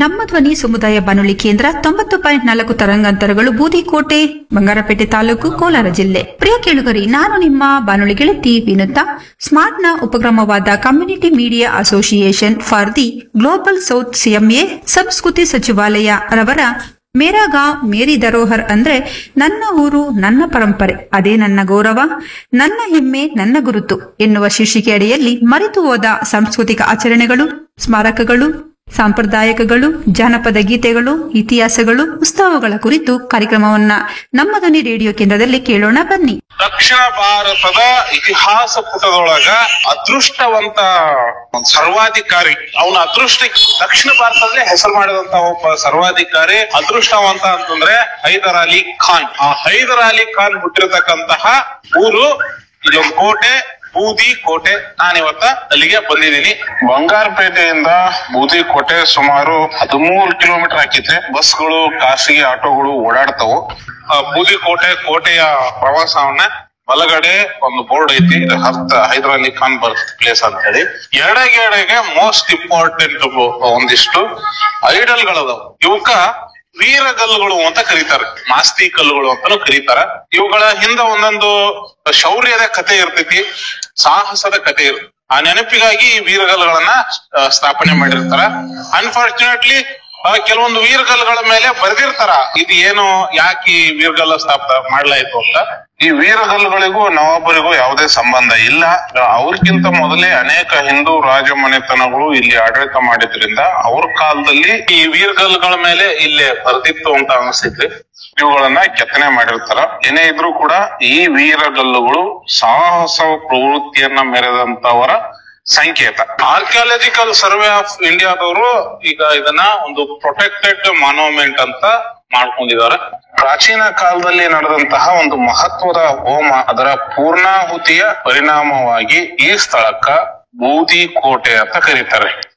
ನಮ್ಮ ಧ್ವನಿ ಸಮುದಾಯ ಬಾನುಲಿ ಕೇಂದ್ರ ತೊಂಬತ್ತು ಪಾಯಿಂಟ್ ನಾಲ್ಕು ತರಂಗಾಂತರಗಳು ಬೂದಿಕೋಟೆ ಬಂಗಾರಪೇಟೆ ತಾಲೂಕು ಕೋಲಾರ ಜಿಲ್ಲೆ ಪ್ರಿಯ ಕೇಳುಗರಿ ನಾನು ನಿಮ್ಮ ಬಾನುಲಿ ಗೆಳತಿ ವಿನುತಾ ಸ್ಮಾರ್ಟ್ನ ಉಪಕ್ರಮವಾದ community media association for the global south CMA ಸಂಸ್ಕೃತಿ ಸಚಿವಾಲಯ ರವರ ಮೇರಾ ಗಾಂವ್ ಮೇರಿ ಧರೋಹರ್ ಅಂದ್ರೆ ನನ್ನ ಊರು ನನ್ನ ಪರಂಪರೆ ಅದೇ ನನ್ನ ಗೌರವ ನನ್ನ ಹೆಮ್ಮೆ ನನ್ನ ಗುರುತು ಎನ್ನುವ ಶೀರ್ಷಿಕೆ ಅಡಿಯಲ್ಲಿ ಮರೆತು ಹೋದ ಸಾಂಸ್ಕೃತಿಕ ಆಚರಣೆಗಳು ಸ್ಮಾರಕಗಳು ಸಾಂಪ್ರದಾಯಿಕಗಳು ಜಾನಪದ ಗೀತೆಗಳು ಇತಿಹಾಸಗಳು ಉತ್ಸವಗಳ ಕುರಿತು ಕಾರ್ಯಕ್ರಮವನ್ನ ನಮ್ಮ ಧ್ವನಿ ರೇಡಿಯೋ ಕೇಂದ್ರದಲ್ಲಿ ಕೇಳೋಣ ಬನ್ನಿ ದಕ್ಷಿಣ ಭಾರತದ ಇತಿಹಾಸ ಪುಟದೊಳಗ ಅದೃಷ್ಟವಂತ ಒಂದ್ ಸರ್ವಾಧಿಕಾರಿ ಅವನ ಅದೃಷ್ಟ ದಕ್ಷಿಣ ಭಾರತದಲ್ಲೇ ಹೆಸರು ಮಾಡಿದಂತ ಒಬ್ಬ ಸರ್ವಾಧಿಕಾರಿ ಅದೃಷ್ಟವಂತ ಅಂತಂದ್ರೆ ಹೈದರ್ ಅಲಿ ಖಾನ್ ಆ ಹೈದರ್ ಅಲಿ ಖಾನ್ ಹುಟ್ಟಿರತಕ್ಕಂತಹ ಊರು ಇದೊಂದು ಕೋಟೆ ಬೂದಿ ಕೋಟೆ ನಾನಿವತ್ತ ಅಲ್ಲಿಗೆ ಬಂದಿದ್ದೀನಿ ಬಂಗಾರಪೇಟೆಯಿಂದ ಬೂದಿ ಕೋಟೆ ಸುಮಾರು ಹದಿಮೂರು ಕಿಲೋಮೀಟರ್ ಆಕೈತೆ ಬಸ್ಗಳು ಖಾಸಗಿ ಆಟೋಗಳು ಓಡಾಡ್ತಾವು ಆ ಬೂದಿ ಕೋಟೆ ಕೋಟೆಯ ಪ್ರವಾಸವನ್ನ ಬಲಗಡೆ ಒಂದು ಬೋರ್ಡ್ ಐತಿ ಇದು ಹರ್ತ್ ಹೈದರ್ ಅಲಿ ಖಾನ್ ಬರ್ತ್ ಪ್ಲೇಸ್ ಅಂತ ಹೇಳಿ ಎಡಗೆ ಎಡಗೆ ಮೋಸ್ಟ್ ಇಂಪಾರ್ಟೆಂಟ್ ಒಂದಿಷ್ಟು ಐಡಲ್ ಗಳದಾವ ಇವಕ್ಕ ವೀರಗಲ್ಲುಗಳು ಅಂತ ಕರೀತಾರೆ ಮಾಸ್ತಿ ಕಲ್ಲುಗಳು ಅಂತಾನು ಕರೀತಾರ ಇವುಗಳ ಹಿಂದ ಒಂದೊಂದು ಶೌರ್ಯದ ಕತೆ ಇರ್ತೈತಿ ಸಾಹಸದ ಕತೆ ಇರ್ತೈತಿ ಆ ನೆನಪಿಗಾಗಿ ಈ ವೀರಗಲ್ಲುಗಳನ್ನ ಆ, ಸ್ಥಾಪನೆ ಮಾಡಿರ್ತಾರ ಅನ್ಫಾರ್ಚುನೇಟ್ಲಿ ಕೆಲವೊಂದು ವೀರಗಲ್ಲುಗಳ ಮೇಲೆ ಬರೆದಿರ್ತಾರ ಇದು ಏನು ಯಾಕೆ ಈ ವೀರಗಲ್ಲ ಸ್ಥಾಪನೆ ಮಾಡ್ಲಾಯ್ತು ಅಂತ ಈ ವೀರಗಲ್ಲುಗಳಿಗೂ ನವಾಬರಿಗೂ ಯಾವುದೇ ಸಂಬಂಧ ಇಲ್ಲ ಅವ್ರಿಗಿಂತ ಮೊದಲೇ ಅನೇಕ ಹಿಂದೂ ರಾಜಮನೆತನಗಳು ಇಲ್ಲಿ ಆಡಳಿತ ಮಾಡಿದ್ರಿಂದ ಅವ್ರ ಕಾಲದಲ್ಲಿ ಈ ವೀರಗಲ್ಲುಗಳ ಮೇಲೆ ಇಲ್ಲೇ ಬರ್ದಿತ್ತು ಅಂತ ಅನಿಸ್ತೈತಿ ಇವುಗಳನ್ನ ಕೆತ್ತನೆ ಮಾಡಿರ್ತಾರ ಏನೇ ಇದ್ರೂ ಕೂಡ ಈ ವೀರಗಲ್ಲುಗಳು ಸಾಹಸ ಪ್ರವೃತ್ತಿಯನ್ನ ಮೆರೆದಂತವರ ಸಂಕೇತ ಆರ್ಕಿಯಾಲಜಿಕಲ್ ಸರ್ವೆ ಆಫ್ ಇಂಡಿಯಾದವರು ಈಗ ಇದನ್ನ ಒಂದು ಪ್ರೊಟೆಕ್ಟೆಡ್ ಮಾನ್ಯುಮೆಂಟ್ ಅಂತ ಮಾಡ್ಕೊಂಡಿದ್ದಾರೆ ಪ್ರಾಚೀನ ಕಾಲದಲ್ಲಿ ನಡೆದಂತಹ ಒಂದು ಮಹತ್ವದ ಹೋಮ ಅದರ ಪೂರ್ಣಾಹುತಿಯ ಪರಿಣಾಮವಾಗಿ ಈ ಸ್ಥಳಕ್ಕ ಬೂದಿ ಕೋಟೆ ಅಂತ ಕರೀತಾರೆ